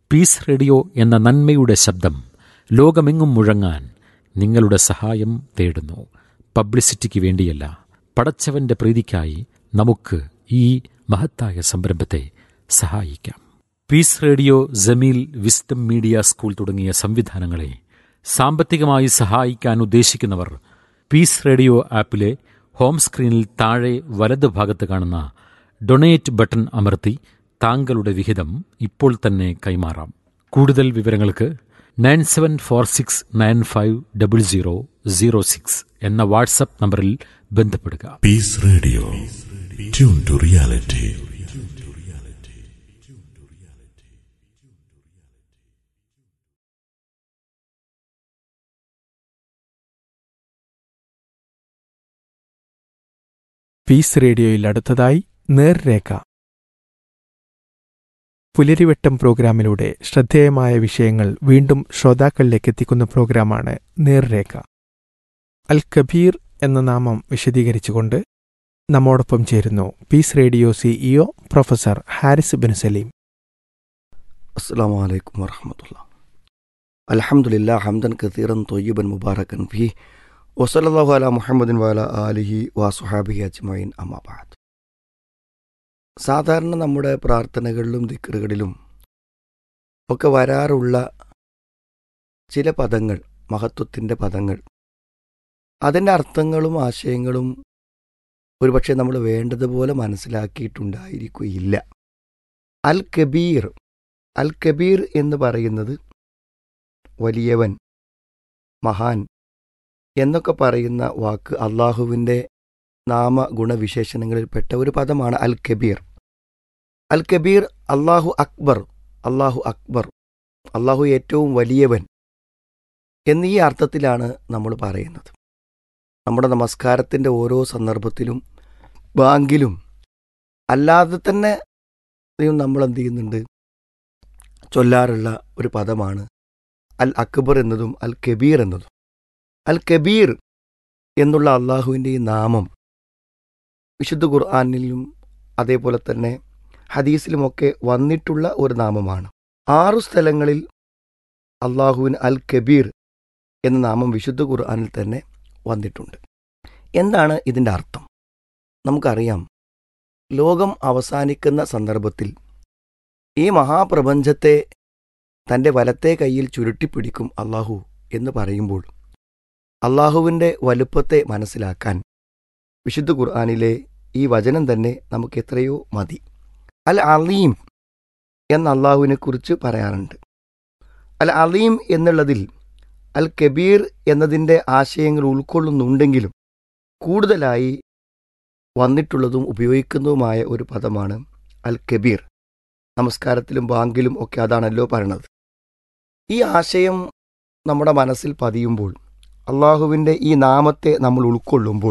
Piece radio എന്ന നന്മയുടെ ശബ്ദം ലോകമെങ്ങും മുഴങ്ങാൻ നിങ്ങളുടെ സഹായം തേടുന്നു പബ്ലിസിറ്റിക്ക് വേണ്ടിയല്ല പടച്ചവന്റെ പ്രീതിക്കായി നമുക്ക് ഈ മഹത്തായ സംരംഭത്തെ സഹായിക്കാം peace radio Jameel wisdom media school തുടങ്ങിയ സംവിധാനങ്ങളെ സാമ്പത്തികമായി സഹായിക്കാൻ ഉദ്ദേശിക്കുന്നവർ പീസ് റേഡിയോ ആപ്പിലെ ഹോം സ്ക്രീനിൽ താഴെ വലത് ഭാഗത്ത് കാണുന്ന ഡൊണേറ്റ് ബട്ടൺ അമർത്തി താങ്കളുടെ വിഹിതം ഇപ്പോൾ തന്നെ കൈമാറാം കൂടുതൽ വിവരങ്ങൾക്ക് nine seven four six nine five double zero zero six എന്ന വാട്സപ്പ് നമ്പറിൽ ബന്ധപ്പെടുക Peace Radio. Tune to reality. Peace റേഡിയോയിൽ അടുത്തതായി നേർരേഖ പുലരിവട്ടം പ്രോഗ്രാമിലൂടെ ശ്രദ്ധേയമായ വിഷയങ്ങൾ വീണ്ടും ശ്രോതാക്കളിലേക്ക് എത്തിക്കുന്ന പ്രോഗ്രാമാണ് നേർരേഖ അൽ കബീർ എന്ന നാമം വിശദീകരിച്ചുകൊണ്ട് നമ്മോടൊപ്പം ചേരുന്നു peace radio CEO professor Haris bin Saleem السلام عليكم ورحمة الله الحمد لله حمدا كثيرا طيبا مباركا فيه وصلى الله على محمد وعلى آله وصحابه أجمعين أما بعد സാധാരണ നമ്മുടെ പ്രാർത്ഥനകളിലും ദിക്കറുകളിലും ഒക്കെ വരാറുള്ള ചില പദങ്ങൾ മഹത്വത്തിൻ്റെ പദങ്ങൾ അതിൻ്റെ അർത്ഥങ്ങളും ആശയങ്ങളും ഒരുപക്ഷെ നമ്മൾ വേണ്ടതുപോലെ മനസ്സിലാക്കിയിട്ടുണ്ടായിരിക്കുകയില്ല അൽ കബീർ അൽ കബീർ എന്ന് പറയുന്നത് വലിയവൻ മഹാൻ എന്നൊക്കെ പറയുന്ന വാക്ക് അള്ളാഹുവിൻ്റെ നാമ ഗുണവിശേഷണങ്ങളിൽപ്പെട്ട ഒരു പദമാണ് അൽ കബീർ അൽ കബീർ അള്ളാഹു അക്ബർ അള്ളാഹു അക്ബർ അള്ളാഹു ഏറ്റവും വലിയവൻ എന്നീ അർത്ഥത്തിലാണ് നമ്മൾ പറയുന്നത് നമ്മുടെ നമസ്കാരത്തിൻ്റെ ഓരോ സന്ദർഭത്തിലും ബാങ്കിലും അല്ലാതെ തന്നെ നമ്മൾ എന്ത് ചെയ്യുന്നുണ്ട് ചൊല്ലാറുള്ള ഒരു പദമാണ് അൽ അക്ബർ എന്നതും അൽ കബീർ എന്നതും അൽ കബീർ എന്നുള്ള അള്ളാഹുവിൻ്റെ ഈ നാമം വിശുദ്ധ ഖുർആാനിലും അതേപോലെ തന്നെ ഹദീസിലുമൊക്കെ വന്നിട്ടുള്ള ഒരു നാമമാണ് ആറു സ്ഥലങ്ങളിൽ അള്ളാഹുവിന് അൽ കബീർ എന്ന നാമം വിശുദ്ധ ഖുർആാനിൽ തന്നെ വന്നിട്ടുണ്ട് എന്താണ് ഇതിൻ്റെ അർത്ഥം നമുക്കറിയാം ലോകം അവസാനിക്കുന്ന സന്ദർഭത്തിൽ ഈ മഹാപ്രപഞ്ചത്തെ തൻ്റെ വലത്തെ കയ്യിൽ ചുരുട്ടിപ്പിടിക്കും അള്ളാഹു എന്ന് പറയുമ്പോൾ അള്ളാഹുവിൻ്റെ വലുപ്പത്തെ മനസ്സിലാക്കാൻ വിശുദ്ധ ഖുർആാനിലെ ഈ വചനം തന്നെ നമുക്ക് എത്രയോ മതി അൽ അലീം എന്ന അള്ളാഹുവിനെക്കുറിച്ച് പറയാറുണ്ട് അൽ അലീം എന്നുള്ളതിൽ അൽ കബീർ എന്നതിൻ്റെ ആശയങ്ങൾ ഉൾക്കൊള്ളുന്നുണ്ടെങ്കിലും കൂടുതലായി വന്നിട്ടുള്ളതും ഉപയോഗിക്കുന്നതുമായ ഒരു പദമാണ് അൽ കബീർ നമസ്കാരത്തിലും ബാങ്കിലും ഒക്കെ അതാണല്ലോ പറയണത് ഈ ആശയം നമ്മുടെ മനസ്സിൽ പതിയുമ്പോൾ അള്ളാഹുവിൻ്റെ ഈ നാമത്തെ നമ്മൾ ഉൾക്കൊള്ളുമ്പോൾ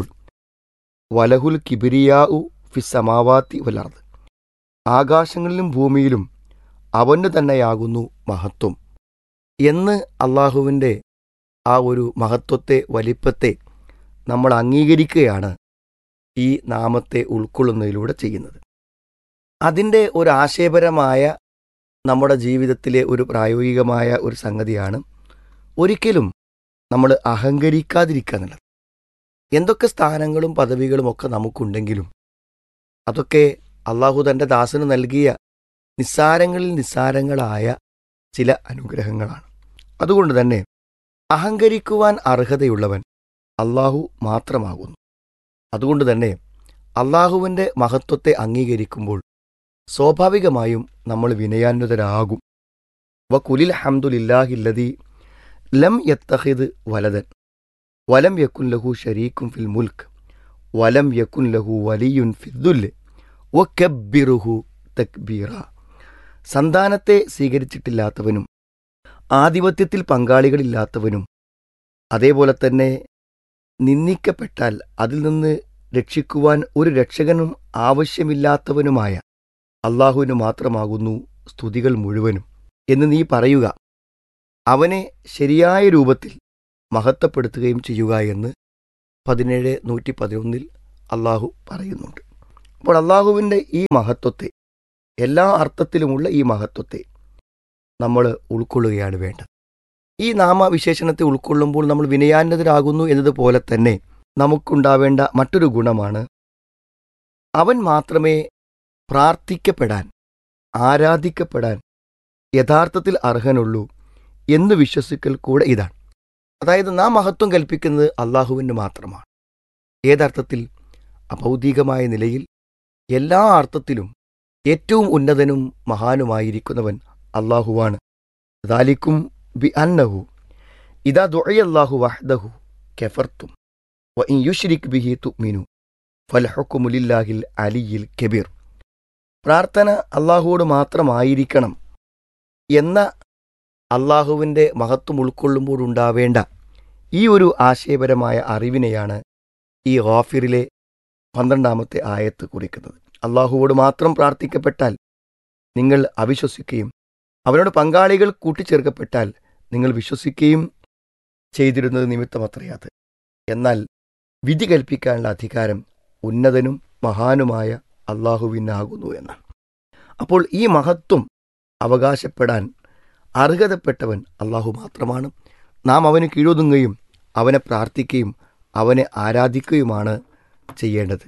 വലഹുൽ കിബിരിയാഉ ഫിസമാവാത്തി വലർന്ന് ആകാശങ്ങളിലും ഭൂമിയിലും അവന് തന്നെയാകുന്നു മഹത്വം എന്ന് അള്ളാഹുവിൻ്റെ ആ ഒരു മഹത്വത്തെ വലിപ്പത്തെ നമ്മൾ അംഗീകരിക്കുകയാണ് ഈ നാമത്തെ ഉൾക്കൊള്ളുന്നതിലൂടെ ചെയ്യുന്നത് അതിൻ്റെ ഒരു ആശയപരമായ നമ്മുടെ ജീവിതത്തിലെ ഒരു പ്രായോഗികമായ ഒരു സംഗതിയാണ് ഒരിക്കലും നമ്മൾ അഹങ്കരിക്കാതിരിക്കുക എന്നുള്ളത് എന്തൊക്കെ സ്ഥാനങ്ങളും പദവികളും ഒക്കെ നമുക്കുണ്ടെങ്കിലും അതൊക്കെ അള്ളാഹു തൻ്റെ ദാസന് നൽകിയ നിസ്സാരങ്ങളിൽ നിസ്സാരങ്ങളായ ചില അനുഗ്രഹങ്ങളാണ് അതുകൊണ്ട് തന്നെ അഹങ്കരിക്കുവാൻ അർഹതയുള്ളവൻ അള്ളാഹു മാത്രമാകുന്നു അതുകൊണ്ട് തന്നെ അള്ളാഹുവിൻ്റെ മഹത്വത്തെ അംഗീകരിക്കുമ്പോൾ സ്വാഭാവികമായും നമ്മൾ വിനയാന്വിതരാകും വ കുലിൽ ഹംദുലില്ലാഹില്ലതി ലം യത്തഹിദ് വലതൻ വലം യക്കുൻ ലഹു ഷരീക്കും ഫിൽ മുൽക്ക് വലം യക്കുൻ ലഹു വലിയുൻ ഫിദ്ദുല് വ കബ്ബിറുഹു തക്ബീറ സന്താനത്തെ സ്വീകരിച്ചിട്ടില്ലാത്തവനും ആധിപത്യത്തിൽ പങ്കാളികളില്ലാത്തവനും അതേപോലെ തന്നെ നിന്ദിക്കപ്പെട്ടാൽ അതിൽ നിന്ന് രക്ഷിക്കുവാൻ ഒരു രക്ഷകനും ആവശ്യമില്ലാത്തവനുമായ അള്ളാഹുവിന് മാത്രമാകുന്നു സ്തുതികൾ മുഴുവനും എന്ന് നീ പറയുക അവനെ ശരിയായ രൂപത്തിൽ മഹത്വപ്പെടുത്തുകയും ചെയ്യുക എന്ന് പതിനേഴ് നൂറ്റി പതിനൊന്നിൽ അള്ളാഹു പറയുന്നുണ്ട് അപ്പോൾ അള്ളാഹുവിൻ്റെ ഈ മഹത്വത്തെ എല്ലാ അർത്ഥത്തിലുമുള്ള ഈ മഹത്വത്തെ നമ്മൾ ഉൾക്കൊള്ളുകയാണ് വേണ്ടത് ഈ നാമവിശേഷണത്തെ ഉൾക്കൊള്ളുമ്പോൾ നമ്മൾ വിനയാന്വിതരാകുന്നു എന്നതുപോലെ തന്നെ നമുക്കുണ്ടാവേണ്ട മറ്റൊരു ഗുണമാണ് അവൻ മാത്രമേ പ്രാർത്ഥിക്കപ്പെടാൻ ആരാധിക്കപ്പെടാൻ യഥാർത്ഥത്തിൽ അർഹനുള്ളൂ എന്ന് വിശ്വസിക്കൽ കൂടെ ഇതാണ് അതായത് നാം മഹത്വം കൽപ്പിക്കുന്നത് അള്ളാഹുവിന് മാത്രമാണ് ഏതർത്ഥത്തിൽ അഭൗതികമായ നിലയിൽ എല്ലാ അർത്ഥത്തിലും ഏറ്റവും ഉന്നതനും മഹാനുമായിരിക്കുന്നവൻ അള്ളാഹുവാണ് ദാലിക്കും ബി അന്നഹു ഇതാ ദുഴയല്ലാഹു വഹ്ദഹു കെഫർത്തും വ ഇൻ യുഷ്രിക് ബിഹി തുഅ്മിനു ഫൽഹുക്കുമുലില്ലാഹിൽ അലിയിൽ കബീർ പ്രാർത്ഥന അള്ളാഹുവോട് മാത്രമായിരിക്കണം എന്ന അള്ളാഹുവിൻ്റെ മഹത്വം ഉൾക്കൊള്ളുമ്പോൾ ഉണ്ടാവേണ്ട ഈ ഒരു ആശയപരമായ അറിവിനെയാണ് ഈ ഗാഫിറിലെ പന്ത്രണ്ടാമത്തെ ആയത്ത് കുറിക്കുന്നത് അള്ളാഹുവോട് മാത്രം പ്രാർത്ഥിക്കപ്പെട്ടാൽ നിങ്ങൾ അവിശ്വസിക്കുകയും അവനോട് പങ്കാളികൾ കൂട്ടിച്ചേർക്കപ്പെട്ടാൽ നിങ്ങൾ വിശ്വസിക്കുകയും ചെയ്തിരുന്നത് നിമിത്തമത്രയാത് എന്നാൽ വിധി കൽപ്പിക്കാനുള്ള അധികാരം ഉന്നതനും മഹാനുമായ അള്ളാഹുവിനാകുന്നു എന്നാണ് അപ്പോൾ ഈ മഹത്വം അവകാശപ്പെടാൻ അർഹതപ്പെട്ടവൻ അള്ളാഹു മാത്രമാണ് നാം അവന് കീഴൊതുങ്ങുകയും അവനെ പ്രാർത്ഥിക്കുകയും അവനെ ആരാധിക്കുകയുമാണ് ചെയ്യേണ്ടത്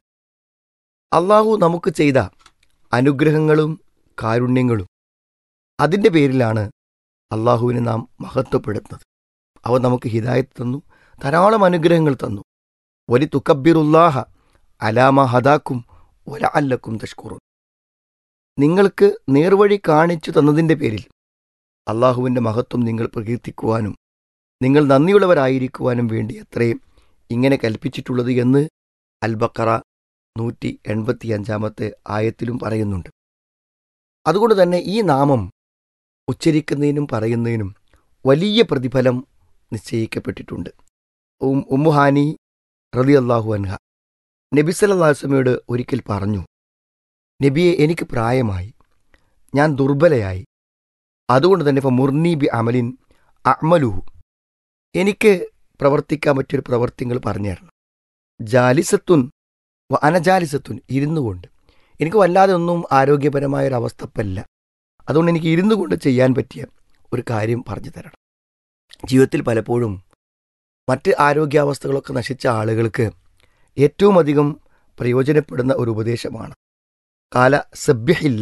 അള്ളാഹു നമുക്ക് ചെയ്ത അനുഗ്രഹങ്ങളും കാരുണ്യങ്ങളും അതിൻ്റെ പേരിലാണ് അള്ളാഹുവിനെ നാം മഹത്വപ്പെടുത്തുന്നത് അവൻ നമുക്ക് ഹിദായത്ത് തന്നു ധാരാളം അനുഗ്രഹങ്ങൾ തന്നു വലി തുക്കബിറുല്ലാഹ അലാമ ഹദാക്കും ഒല അല്ലക്കും തഷ്കുറുൻ നിങ്ങൾക്ക് നേർവഴി കാണിച്ചു തന്നതിൻ്റെ പേരിൽ അള്ളാഹുവിൻ്റെ മഹത്വം നിങ്ങൾ പ്രകീർത്തിക്കുവാനും നിങ്ങൾ നന്ദിയുള്ളവരായിരിക്കുവാനും വേണ്ടി എത്രയും ഇങ്ങനെ കൽപ്പിച്ചിട്ടുള്ളത് എന്ന് അൽബക്കറ നൂറ്റി എൺപത്തിയഞ്ചാമത്തെ ആയത്തിലും പറയുന്നുണ്ട് അതുകൊണ്ട് തന്നെ ഈ നാമം ഉച്ചരിക്കുന്നതിനും പറയുന്നതിനും വലിയ പ്രതിഫലം നിശ്ചയിക്കപ്പെട്ടിട്ടുണ്ട് ഉം ഉമ്മുഹാനി റതി അള്ളാഹു അൻഹ നബി സല്ലാസ്മയോട് ഒരിക്കൽ പറഞ്ഞു നബിയെ എനിക്ക് പ്രായമായി ഞാൻ ദുർബലയായി അതുകൊണ്ട് തന്നെ ഇപ്പം മുർനി ബി അമലിൻ അമലുഹു എനിക്ക് പ്രവർത്തിക്കാൻ പറ്റിയൊരു പ്രവർത്തികൾ പറഞ്ഞു തരണം ജാലിസത്തുൻ വ അനജാലിസത്തുൻ ഇരുന്നു കൊണ്ട് എനിക്ക് വല്ലാതെ ഒന്നും ആരോഗ്യപരമായ ഒരു അവസ്ഥപ്പല്ല അതുകൊണ്ട് എനിക്ക് ഇരുന്നു കൊണ്ട് ചെയ്യാൻ പറ്റിയ ഒരു കാര്യം പറഞ്ഞു തരണം ജീവിതത്തിൽ പലപ്പോഴും മറ്റ് ആരോഗ്യാവസ്ഥകളൊക്കെ നശിച്ച ആളുകൾക്ക് ഏറ്റവും അധികം പ്രയോജനപ്പെടുന്ന ഒരു ഉപദേശമാണ് കാല സബ്യഹില്ല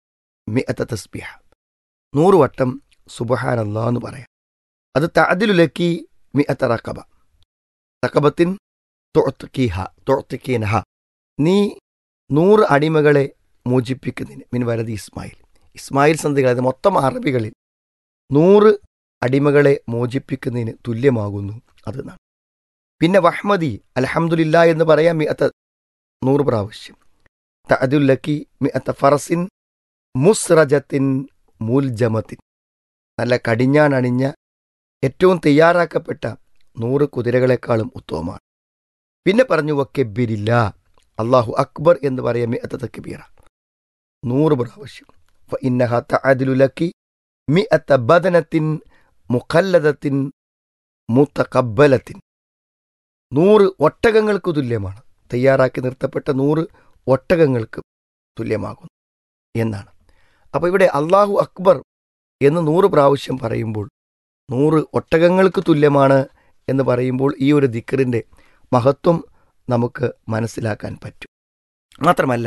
മിഅത്ത തസ്ബിഹ നൂറ് വട്ടം സുബഹാനല്ലാ എന്ന് പറയാം അത് തഅദിലുലക്കി മിഅത്ത റക്കബ റക്കബത്തിൻ തൊഴത്തുക്കീഹ തൊഴത്തുക്കീനഹ നീ നൂറ് അടിമകളെ മോചിപ്പിക്കുന്നതിന് മിൻ വരതി ഇസ്മായിൽ ഇസ്മായിൽ സന്ധികൾ അത് മൊത്തം അറബികളിൽ നൂറ് അടിമകളെ മോചിപ്പിക്കുന്നതിന് തുല്യമാകുന്നു അത് നാം പിന്നെ വഹ്മദി അലഹമുല്ല എന്ന് പറയാം മിഅത്ത നൂറ് പ്രാവശ്യം തഅദുല്ലക്കി മിഅത്ത ഫറസിൻ മുസ്റജത്തിൻ മൂൽജമത്തിൻ നല്ല കടിഞ്ഞാണണിഞ്ഞ ഏറ്റവും തയ്യാറാക്കപ്പെട്ട നൂറ് കുതിരകളെക്കാളും ഉത്തമമാണ് പിന്നെ പറഞ്ഞു വക്കെബിരില്ല അള്ളാഹു അക്ബർ എന്ന് പറയാം മിഅത്ത തക്ബീറ നൂറ് പ്രാവശ്യം ഇന്നഹ തഅദിലുലക്കി മിഅത്ത ബദനത്തിൻ മുഖല്ലദത്തിൻ മുത്തക്കബലത്തിൻ നൂറ് ഒട്ടകങ്ങൾക്ക് തുല്യമാണ് തയ്യാറാക്കി നിർത്തപ്പെട്ട നൂറ് ഒട്ടകങ്ങൾക്ക് തുല്യമാകുന്നു എന്നാണ് അപ്പോൾ ഇവിടെ അള്ളാഹു അക്ബർ എന്ന് നൂറ് പ്രാവശ്യം പറയുമ്പോൾ നൂറ് ഒട്ടകങ്ങൾക്ക് തുല്യമാണ് എന്ന് പറയുമ്പോൾ ഈ ഒരു ദിക്കറിൻ്റെ മഹത്വം നമുക്ക് മനസ്സിലാക്കാൻ പറ്റും മാത്രമല്ല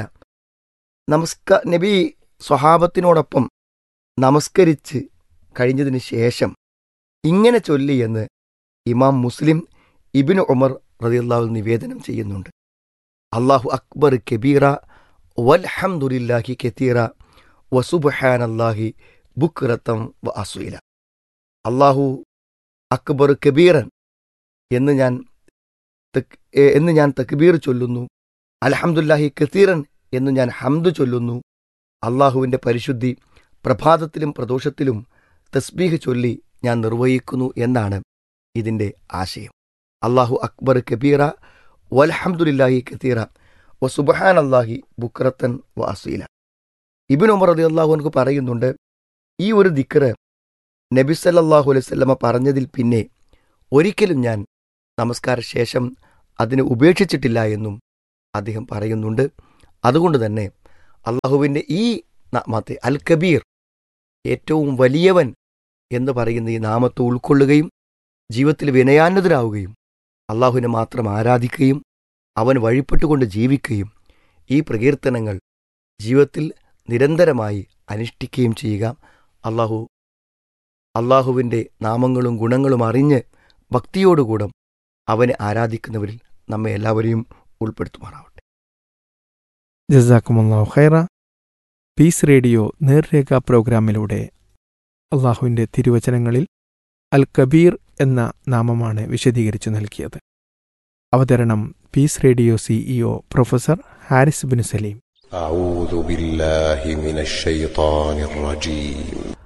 നമസ്ക നബി സ്വഹാബത്തിനോടൊപ്പം നമസ്കരിച്ച് കഴിഞ്ഞതിന് ശേഷം ഇങ്ങനെ ചൊല്ലി എന്ന് ഇമാം മുസ്ലിം ഇബിന് ഉമർ റതിയല്ലാഹു നിവേദനം ചെയ്യുന്നുണ്ട് അള്ളാഹു അക്ബർ കബീറ വൽഹംദുലില്ലാഹി കെത്തീറ വസുബഹാനല്ലാഹി ബുക്രത്തം വ അസുയില അള്ളാഹു അക്ബർ കബീറൻ എന്ന് ഞാൻ തക്- ഏ, എന്ന് ഞാൻ തക്ബീർ ചൊല്ലുന്നു അൽഹംദുല്ലാഹി കത്തീറൻ എന്ന് ഞാൻ ഹംദ് ചൊല്ലുന്നു അള്ളാഹുവിൻ്റെ പരിശുദ്ധി പ്രഭാതത്തിലും പ്രദോഷത്തിലും തസ്ബീഹ് ചൊല്ലി ഞാൻ നിർവഹിക്കുന്നു എന്നാണ് ഇതിൻ്റെ ആശയം അള്ളാഹു അക്ബർ കബീറ വൽഹംദുലില്ലാഹി കത്തീറ വ സുബഹാൻ അള്ളാഹി ബുക്രത്തൻ വ അസീല ഇബിൻ ഉമർ റതി അള്ളാഹുനക്ക് പറയുന്നുണ്ട് ഈ ഒരു ദിക്റ് നബി സല്ലല്ലാഹു അലൈഹി വസല്ലമ പറഞ്ഞതിൽ പിന്നെ ഒരിക്കലും ഞാൻ നമസ്കാര ശേഷം അതിനെ ഉപേക്ഷിച്ചിട്ടില്ല എന്നും അദ്ദേഹം പറയുന്നുണ്ട് അതുകൊണ്ട് തന്നെ അള്ളാഹുവിൻ്റെ ഈ നാമത്തെ അൽ കബീർ ഏറ്റവും വലിയവൻ എന്ന് പറയുന്ന ഈ നാമത്തെ ഉൾക്കൊള്ളുകയും ജീവിതത്തിൽ വിനയാന്വിതരാവുകയും അള്ളാഹുവിനെ മാത്രം ആരാധിക്കുകയും അവൻ വഴിപ്പെട്ടുകൊണ്ട് ജീവിക്കുകയും ഈ പ്രകീർത്തനങ്ങൾ ജീവിതത്തിൽ നിരന്തരമായി അനുഷ്ഠിക്കുകയും ചെയ്യുക അള്ളാഹു അള്ളാഹുവിൻ്റെ നാമങ്ങളും ഗുണങ്ങളും അറിഞ്ഞ് ഭക്തിയോടുകൂടം അവനെ ആരാധിക്കുന്നവരിൽ നമ്മെ എല്ലാവരെയും ഉൾപ്പെടുത്തുമാറാവട്ടെ ജസാക്കുമുല്ലാഹു ഖൈറ പീസ് റേഡിയോ നേർരേഖ പ്രോഗ്രാമിലൂടെ അള്ളാഹുവിൻ്റെ തിരുവചനങ്ങളിൽ അൽ കബീർ എന്ന നാമമാണ് വിശദീകരിച്ചു നൽകിയത് അവതരണം peace radio CEO professor Haris bin Saleem أعوذ بالله من الشيطان الرجيم